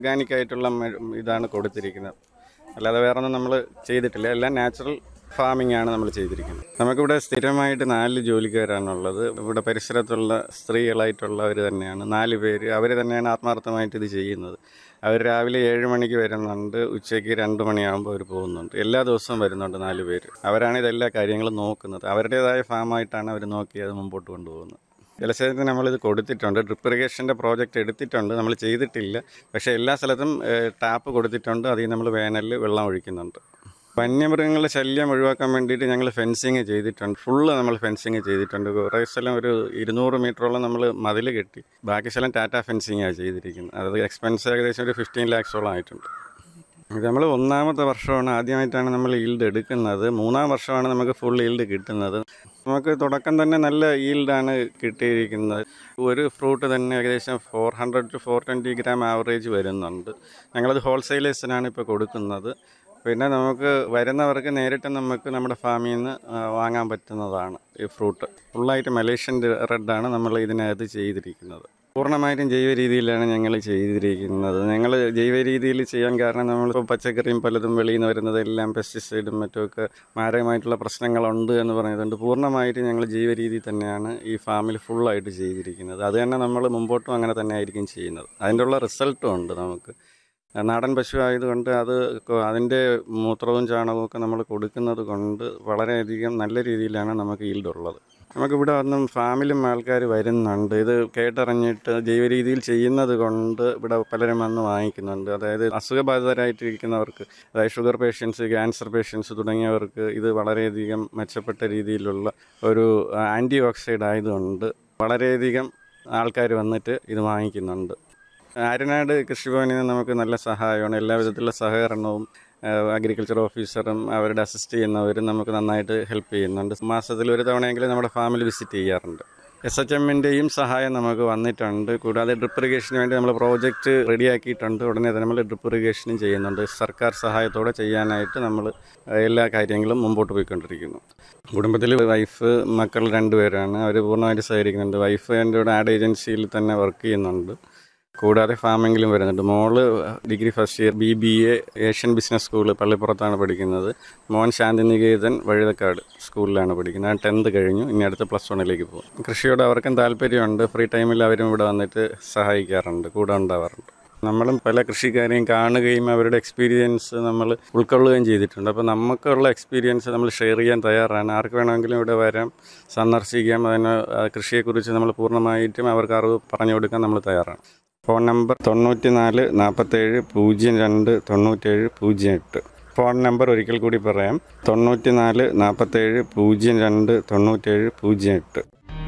organic ആയിട്ടുള്ള മെ- ഇതാണ് കൊടുത്തിരിക്കുന്നത് അല്ലാതെ വേറെ ഒന്നും നമ്മൾ ചെയ്തിട്ടില്ല എല്ലാം നാച്ചുറൽ ഫാമിംഗ് ആണ് നമ്മൾ ചെയ്തിരിക്കുന്നത് നമുക്കിവിടെ സ്ഥിരമായിട്ട് നാല് ജോലിക്കാരാണുള്ളത് ഇവിടെ പരിസരത്തുള്ള സ്ത്രീകളായിട്ടുള്ളവർ തന്നെയാണ് നാല് പേര് അവർ തന്നെയാണ് ആത്മാർത്ഥമായിട്ട് ഇത് ചെയ്യുന്നത് അവർ രാവിലെ ഏഴ് മണിക്ക് വരുന്നുണ്ട് ഉച്ചയ്ക്ക് രണ്ട് മണിയാകുമ്പോൾ അവർ പോകുന്നുണ്ട് എല്ലാ ദിവസവും വരുന്നുണ്ട് നാല് പേര് അവരാണ് ഇതെല്ലാ കാര്യങ്ങളും നോക്കുന്നത് അവരുടേതായ ഫാമായിട്ടാണ് അവർ നോക്കി അത് മുമ്പോട്ട് കൊണ്ടുപോകുന്നത് ജലസേചനത്തിന് നമ്മളിത് കൊടുത്തിട്ടുണ്ട് ഡ്രിപ്പ് ഇറിഗേഷൻ്റെ പ്രോജക്റ്റ് എടുത്തിട്ടുണ്ട് നമ്മൾ ചെയ്തിട്ടില്ല പക്ഷേ എല്ലാ സ്ഥലത്തും ഏഹ്, ടാപ്പ് കൊടുത്തിട്ടുണ്ട് അതിൽ നമ്മൾ വേനലിൽ വെള്ളം ഒഴിക്കുന്നുണ്ട് വന്യമൃഗങ്ങളുടെ ശല്യം ഒഴിവാക്കാൻ വേണ്ടിയിട്ട് ഞങ്ങൾ ഫെൻസിങ് ചെയ്തിട്ടുണ്ട് ഫുള്ള് നമ്മൾ ഫെൻസിങ് ചെയ്തിട്ടുണ്ട് കുറേ സ്ഥലം ഒരു ഇരുന്നൂറ് മീറ്ററോളം നമ്മൾ മതിൽ കെട്ടി ബാക്കി സ്ഥലം ടാറ്റ ഫെൻസിങ്ങാണ് ചെയ്തിരിക്കുന്നത് അത് എക്സ്പെൻസ് ഏകദേശം ഒരു ഫിഫ്റ്റീൻ ലാക്സോളം ആയിട്ടുണ്ട് ഇത് നമ്മൾ ഒന്നാമത്തെ വർഷമാണ് ആദ്യമായിട്ടാണ് നമ്മൾ ഈൽഡ് എടുക്കുന്നത് മൂന്നാം വർഷമാണ് നമുക്ക് ഫുൾ ഈൽഡ് കിട്ടുന്നത് നമുക്ക് തുടക്കം തന്നെ നല്ല ഈൽഡാണ് കിട്ടിയിരിക്കുന്നത് ഒരു ഫ്രൂട്ട് തന്നെ ഏകദേശം four hundred to four twenty gram average വരുന്നുണ്ട് ഞങ്ങളത് ഹോൾസെയിലേഴ്സിനാണ് ഇപ്പോൾ കൊടുക്കുന്നത് പിന്നെ നമുക്ക് വരുന്നവർക്ക് നേരിട്ട് നമുക്ക് നമ്മുടെ ഫാമിൽ നിന്ന് ആ, വാങ്ങാൻ പറ്റുന്നതാണ് ഈ ഫ്രൂട്ട് ഫുള്ളായിട്ട് മലേഷ്യൻ റെഡാണ് നമ്മൾ ഇതിനകത്ത് ചെയ്തിരിക്കുന്നത് പൂർണ്ണമായിട്ടും ജൈവ രീതിയിലാണ് ഞങ്ങൾ ചെയ്തിരിക്കുന്നത് ഞങ്ങൾ ജൈവ രീതിയിൽ ചെയ്യാൻ കാരണം നമ്മളിപ്പോൾ പച്ചക്കറിയും പലതും വെളിയിൽ നിന്ന് വരുന്നത് എല്ലാം പെസ്റ്റിസൈഡും മറ്റുമൊക്കെ മാരകമായിട്ടുള്ള പ്രശ്നങ്ങളുണ്ട് എന്ന് പറഞ്ഞതുകൊണ്ട് പൂർണ്ണമായിട്ട് ഞങ്ങൾ ജൈവ രീതിയിൽ തന്നെയാണ് ഈ ഫാമിൽ ഫുള്ളായിട്ട് ചെയ്തിരിക്കുന്നത് അത് തന്നെ നമ്മൾ മുമ്പോട്ടും അങ്ങനെ തന്നെ ആയിരിക്കും ചെയ്യുന്നത് അതിൻ്റെ ഉള്ള റിസൾട്ടും ഉണ്ട് നമുക്ക് നാടൻ പശു ആയതുകൊണ്ട് അത് കൊ- അതിൻ്റെ മൂത്രവും ചാണകവും ഒക്കെ നമ്മൾ കൊടുക്കുന്നത് കൊണ്ട് വളരെയധികം നല്ല രീതിയിലാണ് നമുക്ക് ഈൽഡ് ഉള്ളത് നമുക്കിവിടെ വന്നും ഫാമിലും ആൾക്കാർ വരുന്നുണ്ട് ഇത് കേട്ടറിഞ്ഞിട്ട് ജൈവ രീതിയിൽ ചെയ്യുന്നത് കൊണ്ട് ഇവിടെ പലരും വന്ന് വാങ്ങിക്കുന്നുണ്ട് അതായത് അസുഖബാധിതരായിട്ടിരിക്കുന്നവർക്ക് അതായത് ഷുഗർ പേഷ്യൻസ് ക്യാൻസർ പേഷ്യൻസ് തുടങ്ങിയവർക്ക് ഇത് വളരെയധികം മെച്ചപ്പെട്ട രീതിയിലുള്ള ഒരു ആൻറ്റി ഓക്സൈഡ് ആയതുകൊണ്ട് വളരെയധികം ആൾക്കാർ വന്നിട്ട് ഇത് വാങ്ങിക്കുന്നുണ്ട് ആര്യനാട് കൃഷിഭവനിൽ നിന്ന് നമുക്ക് നല്ല സഹായമാണ് എല്ലാ വിധത്തിലുള്ള സഹകരണവും അഗ്രികൾച്ചർ ഓഫീസറും അവരുടെ അസിസ്റ്റ് ചെയ്യുന്നവരും നമുക്ക് നന്നായിട്ട് ഹെൽപ്പ് ചെയ്യുന്നുണ്ട് മാസത്തിൽ ഒരു തവണയെങ്കിലും നമ്മുടെ ഫാമിൽ വിസിറ്റ് ചെയ്യാറുണ്ട് എസ് എച്ച് എമ്മിൻ്റെയും സഹായം നമുക്ക് വന്നിട്ടുണ്ട് കൂടാതെ ഡ്രിപ്പ് ഇറിഗേഷന് വേണ്ടി നമ്മൾ പ്രോജക്റ്റ് റെഡിയാക്കിയിട്ടുണ്ട് ഉടനെ തന്നെ നമ്മൾ ഡ്രിപ്പ് ഇറിഗേഷനും ചെയ്യുന്നുണ്ട് സർക്കാർ സഹായത്തോടെ ചെയ്യാനായിട്ട് നമ്മൾ എല്ലാ കാര്യങ്ങളും മുമ്പോട്ട് പോയിക്കൊണ്ടിരിക്കുന്നു കുടുംബത്തിൽ വൈഫ് മക്കൾ രണ്ടുപേരാണ് അവർ പൂർണ്ണമായിട്ട് സഹകരിക്കുന്നുണ്ട് വൈഫ് എൻ്റെ കൂടെ ആഡ് ഏജൻസിയിൽ തന്നെ വർക്ക് ചെയ്യുന്നുണ്ട് കൂടാതെ ഫാമിങ്ങിലും വരുന്നുണ്ട് മോള് degree first year B B A Asian business school പള്ളിപ്പുറത്താണ് പഠിക്കുന്നത് മോൻ ശാന്തിനികേതൻ വഴുതക്കാട് സ്കൂളിലാണ് പഠിക്കുന്നത് ടെൻത്ത് കഴിഞ്ഞു ഇനി അടുത്ത പ്ലസ് വണ്ണിലേക്ക് പോകും കൃഷിയോട് അവർക്കും താല്പര്യമുണ്ട് ഫ്രീ ടൈമിൽ അവരും ഇവിടെ വന്നിട്ട് സഹായിക്കാറുണ്ട് കൂടെ ഉണ്ടാവാറുണ്ട് നമ്മളും പല കൃഷിക്കാരെയും കാണുകയും അവരുടെ എക്സ്പീരിയൻസ് നമ്മൾ ഉൾക്കൊള്ളുകയും ചെയ്തിട്ടുണ്ട് അപ്പോൾ നമുക്കുള്ള എക്സ്പീരിയൻസ് നമ്മൾ ഷെയർ ചെയ്യാൻ തയ്യാറാണ് ആർക്ക് വേണമെങ്കിലും ഇവിടെ വരാം സന്ദർശിക്കാം അതിന് ആ കൃഷിയെക്കുറിച്ച് നമ്മൾ പൂർണ്ണമായിട്ടും അവർക്ക് അറിവ് പറഞ്ഞു കൊടുക്കാൻ നമ്മൾ തയ്യാറാണ് ഫോൺ നമ്പർ തൊണ്ണൂറ്റി നാല് നാൽപ്പത്തേഴ് പൂജ്യം രണ്ട് തൊണ്ണൂറ്റേഴ് പൂജ്യം എട്ട് ഫോൺ നമ്പർ ഒരിക്കൽ കൂടി പറയാം തൊണ്ണൂറ്റി നാല് നാൽപ്പത്തേഴ് പൂജ്യം രണ്ട് തൊണ്ണൂറ്റേഴ് പൂജ്യം എട്ട്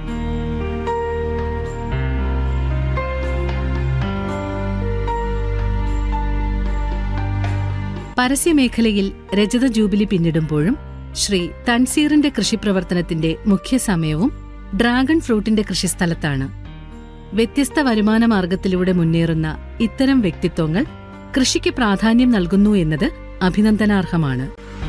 പരസ്യമേഖലയിൽ രജത ജൂബിലി പിന്നിടുമ്പോഴും ശ്രീ തൻസീറിന്റെ കൃഷിപ്രവർത്തനത്തിന്റെ മുഖ്യ സമയവും ഡ്രാഗൺ ഫ്രൂട്ടിന്റെ കൃഷിസ്ഥലത്താണ് വ്യത്യസ്ത വരുമാന മാർഗത്തിലൂടെ മുന്നേറുന്ന ഇത്തരം വ്യക്തിത്വങ്ങൾ കൃഷിക്ക് പ്രാധാന്യം നൽകുന്നു എന്നത് അഭിനന്ദനാർഹമാണ്